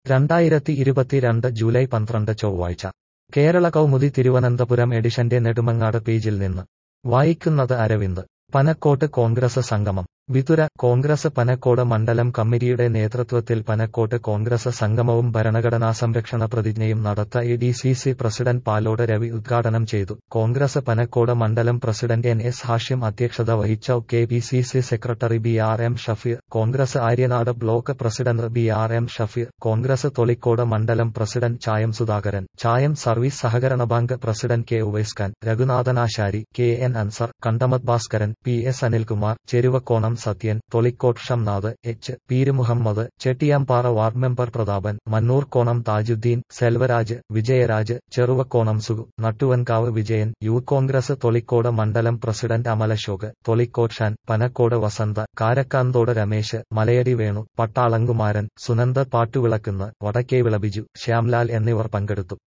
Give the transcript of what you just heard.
രണ്ടായിരത്തി ഇരുപത്തിരണ്ട് ജൂലൈ പന്ത്രണ്ട് ചൊവ്വാഴ്ച കേരള കൗമുദി തിരുവനന്തപുരം എഡിഷന്റെ നെടുമങ്ങാട് പേജിൽ നിന്ന് വായിക്കുന്നത് അരവിന്ദ് പനക്കോട്ട് കോൺഗ്രസ് സംഗമം വിതുര കോൺഗ്രസ് പനക്കോട് മണ്ഡലം കമ്മിറ്റിയുടെ നേതൃത്വത്തിൽ പനക്കോട്ട് കോൺഗ്രസ് സംഗമവും ഭരണഘടനാ സംരക്ഷണ പ്രതിജ്ഞയും നടത്ത A D C C president Palode Ravi ഉദ്ഘാടനം ചെയ്തു കോൺഗ്രസ് പനക്കോട് മണ്ഡലം പ്രസിഡന്റ് എൻ എസ് ഹാഷ്യം അധ്യക്ഷത വഹിച്ച K P C C secretary B R M Shafeer Congress Aryanad block president B R M Shafeer Congress Tholicode മണ്ഡലം പ്രസിഡന്റ് ചായം സുധാകരൻ ചായം സർവീസ് സഹകരണ bank president K Uvais Khan Raghunathanasari K N Ansar Kandamath Bhaskaran P S Anilkumar Cheruvakkonam Sathyan Tholicode Shamnath H Peeru Muhammad Chettiyampara ward member Prathapan Mannoorkonam Thajudeen Selvaraj Vijayaraj Cheruvakkonam Sugu Nattuvankavu Vijayan youth Congress Tholicode മണ്ഡലം president Amalashok Tholicode Shaan Panakode Vasantha Karakkanthodu Ramesh Malayadi Venu Pattalamkumaran Sunanda Pattuvilakkunnu Vadakkevila Biju Shyamlal എന്നിവർ പങ്കെടുത്തു